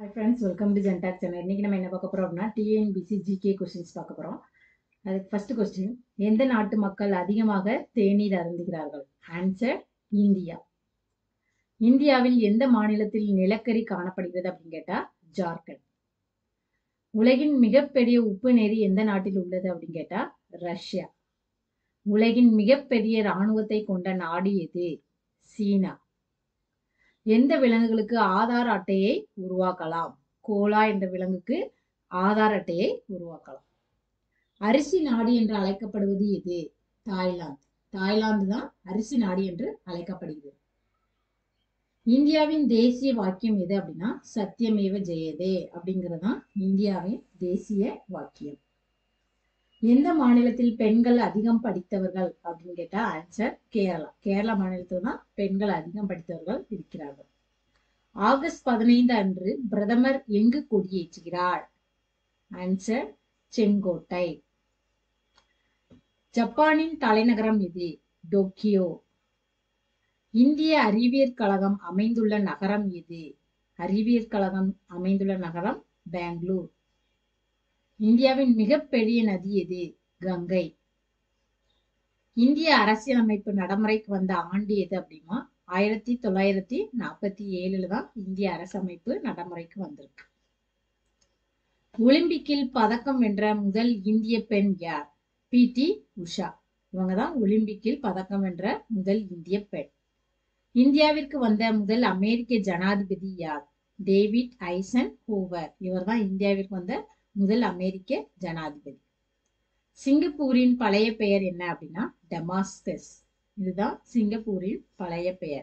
hi friends welcome to ஜென்டாக் channel இன்றைக்கி நம்ம என்ன பார்க்க போகிறோம் அப்படின்னா டிஎன்பிசி ஜிகே கொஸ்டின்ஸ் பார்க்க போகிறோம் அதுக்கு ஃபர்ஸ்ட் கொஸ்டின் எந்த நாட்டு மக்கள் அதிகமாக தேநீர் அருந்துகிறார்கள் ஆன்சர் இந்தியா இந்தியாவில் எந்த மாநிலத்தில் நிலக்கரி காணப்படுகிறது அப்படின்னு கேட்டால் ஜார்க்கண்ட் உலகின் மிகப்பெரிய உப்பு நெறி எந்த நாட்டில் உள்ளது அப்படின்னு கேட்டால் ரஷ்யா உலகின் மிகப்பெரிய இராணுவத்தை கொண்ட நாடு எது சீனா எந்த விலங்குகளுக்கு ஆதார் அட்டையை உருவாக்கலாம் கோலா என்ற விலங்குக்கு ஆதார் அட்டையை உருவாக்கலாம் அரிசி நாடு என்று அழைக்கப்படுவது எது தாய்லாந்து தாய்லாந்து தான் அரிசி நாடு என்று அழைக்கப்படுகிறது இந்தியாவின் தேசிய வாக்கியம் எது அப்படின்னா சத்தியமேவ ஜெயதே அப்படிங்கிறது தான் இந்தியாவின் தேசிய வாக்கியம் எந்த மாநிலத்தில் பெண்கள் அதிகம் படித்தவர்கள் அப்படின்னு கேட்டா ஆன்சர் கேரளா கேரளா மாநிலத்தில் தான் பெண்கள் அதிகம் படித்தவர்கள் இருக்கிறார்கள் ஆகஸ்ட் பதினைந்து அன்று பிரதமர் எங்கு கொடியேற்றுகிறார் ஆன்சர் செங்கோட்டை ஜப்பானின் தலைநகரம் எது டோக்கியோ இந்திய அறிவியற் கழகம் அமைந்துள்ள நகரம் எது அறிவியற் கழகம் அமைந்துள்ள நகரம் பெங்களூர் இந்தியாவின் மிகப்பெரிய நதி எது கங்கை இந்திய அரசியலமைப்பு நடைமுறைக்கு வந்த ஆண்டு எது அப்படின்னா ஆயிரத்தி தொள்ளாயிரத்தி நாற்பத்தி ஏழுல தான் இந்திய அரசமைப்பு நடைமுறைக்கு வந்திருக்கு ஒலிம்பிக்கில் பதக்கம் வென்ற முதல் இந்திய பெண் யார் பி டி உஷா இவங்க தான் ஒலிம்பிக்கில் பதக்கம் வென்ற முதல் இந்திய பெண் இந்தியாவிற்கு வந்த முதல் அமெரிக்க ஜனாதிபதி யார் டேவிட் ஐசன் ஹோவர் இவர் தான் இந்தியாவிற்கு வந்த முதல் அமெரிக்க ஜனாதிபதி சிங்கப்பூரின் பழைய பெயர் என்ன அப்படின்னா டெமாஸ்கஸ் இதுதான் சிங்கப்பூரின் பழைய பெயர்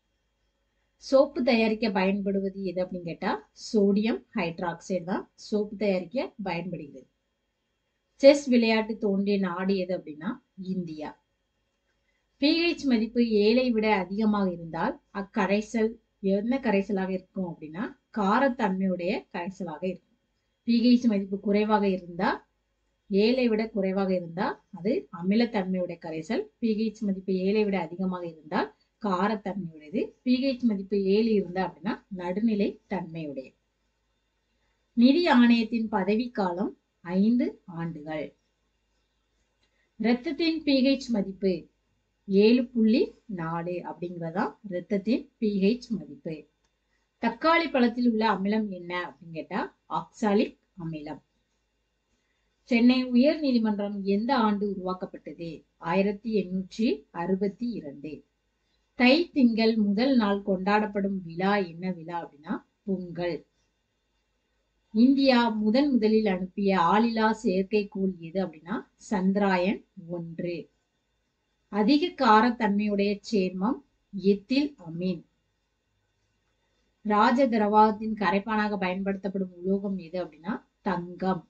சோப்பு தயாரிக்க பயன்படுவது எது அப்படின்னு கேட்டா சோடியம் ஹைட்ராக்சைடு தான் சோப்பு தயாரிக்க பயன்படுகிறது செஸ் விளையாட்டு தோன்றிய நாடு எது அப்படின்னா இந்தியா பிஹெச் மதிப்பு ஏழை விட அதிகமாக இருந்தால் அக்கரைசல் என்ன கரைசலாக இருக்கும் அப்படின்னா காரத்தன்மையுடைய கரைசலாக இருக்கும் பிஹெச் மதிப்பு குறைவாக இருந்தா ஏழை விட குறைவாக இருந்தால் அது அமிலத்தன்மையுடைய கரைசல் பிஹெச் மதிப்பு ஏழை விட அதிகமாக இருந்தால் காரத்தன்மையுடையது பிஹெச் மதிப்பு ஏழு இருந்தா அப்படின்னா நடுநிலை தன்மையுடைய நிதி ஆணையத்தின் பதவிக்காலம் ஐந்து ஆண்டுகள் இரத்தத்தின் பிஹெச் மதிப்பு ஏழு புள்ளி நாலு அப்படிங்கிறதான் இரத்தத்தின் பிஹெச் மதிப்பு தக்காளி பழத்தில் உள்ள அமிலம் என்ன அப்படின்னு கேட்டா ஆக்சாலிக் அமிலம் சென்னை உயர் நீதிமன்றம் எந்த ஆண்டு உருவாக்கப்பட்டது ஆயிரத்தி எண்ணூற்றி அறுபத்தி இரண்டு தை திங்கள் முதல் நாள் கொண்டாடப்படும் விழா என்ன விழா அப்படின்னா பொங்கல் இந்தியா முதன் முதலில் அனுப்பிய ஆளில்லா செயற்கைக்கோள் எது அப்படின்னா சந்திராயன் ஒன்று அதிக காரத்தன்மையுடைய சேர்மம் எத்தில் அமீன் ராஜ திரவாகத்தின் கரைப்பானாக பயன்படுத்தப்படும் உலோகம் எது அப்படின்னா தங்கம்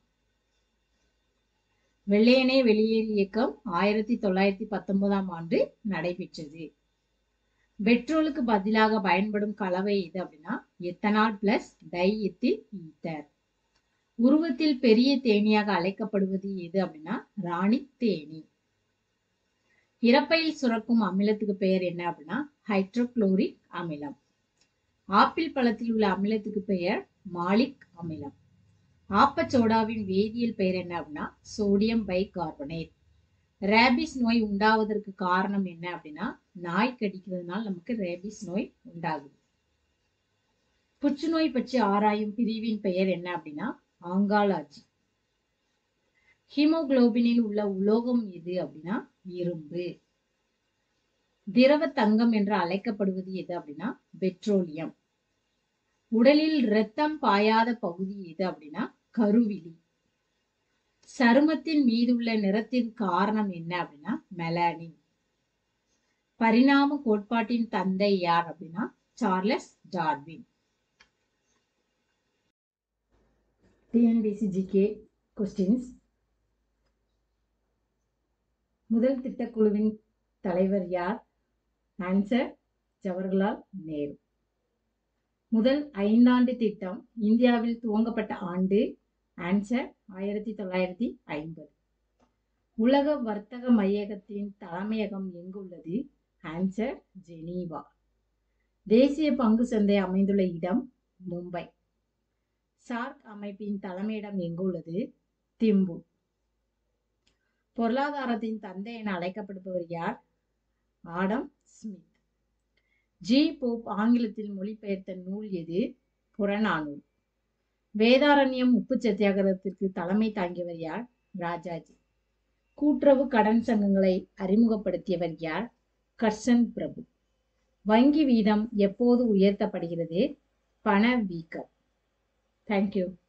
வெள்ளையனே வெளியேறு இயக்கம் ஆயிரத்தி தொள்ளாயிரத்தி பத்தொன்பதாம் ஆண்டு நடைபெற்றது பெட்ரோலுக்கு பதிலாக பயன்படும் கலவை எது அப்படின்னா ethanol plus diethyl ether உருவத்தில் பெரிய தேனியாக அழைக்கப்படுவது எது அப்படின்னா ராணி தேனி இறப்பையில் சுரக்கும் அமிலத்துக்கு பெயர் என்ன அப்படின்னா ஹைட்ரோக்ளோரிக் அமிலம் ஆப்பிள் பழத்தில் உள்ள அமிலத்துக்கு பெயர் மாலிக் அமிலம் ஆப்பச்சோடாவின் வேதியியல் பெயர் என்ன அப்படின்னா சோடியம் பை கார்பனேட் ரேபிஸ் நோய் உண்டாவதற்கு காரணம் என்ன அப்படின்னா நாய் கடிக்கிறதுனால நமக்கு ரேபிஸ் நோய் உண்டாகுது புற்றுநோய் பற்றி ஆராயும் பிரிவின் பெயர் என்ன அப்படின்னா ஆங்காலாஜி ஹீமோகுளோபினில் உள்ள உலோகம் எது அப்படின்னா இரும்பு திரவ தங்கம் என்று அழைக்கப்படுவது எது அப்படின்னா பெட்ரோலியம் உடலில் இரத்தம் பாயாத பகுதி எது அப்படின்னா கருவிழி சருமத்தின் மீதுள்ள நிறத்தின் காரணம் என்ன அப்படின்னா மெலானின் பரிணாம கோட்பாட்டின் தந்தை யார் அப்படின்னா Charles Darwin TNPSC GK questions முதல் திட்டக்குழுவின் தலைவர் யார் ஆன்சர் ஜவஹர்லால் நேரு முதல் ஐந்தாண்டு திட்டம் இந்தியாவில் துவங்கப்பட்ட ஆண்டு ஆன்சர் ஆயிரத்தி தொள்ளாயிரத்தி ஐம்பது உலக வர்த்தக மையகத்தின் தலைமையகம் எங்குள்ளது ஆன்சர் ஜெனீவா தேசிய பங்கு சந்தை அமைந்துள்ள இடம் மும்பை சார்க் அமைப்பின் தலைமையிடம் எங்குள்ளது திம்பு பொருளாதாரத்தின் தந்தை என அழைக்கப்படுபவர் யார் ஆடம் ஸ்மித் ஜி போப் ஆங்கிலத்தில் மொழிபெயர்த்த நூல் எது புறநானூல் வேதாரண்யம் உப்பு சத்தியாகிரகத்திற்கு தலைமை தாங்கியவர் யார் ராஜாஜி கூட்டுறவு கடன் சங்கங்களை அறிமுகப்படுத்தியவர் யார் கர்சன் பிரபு வங்கி வீதம் எப்போது உயர்த்தப்படுகிறது பண வீக்கம் தேங்க்யூ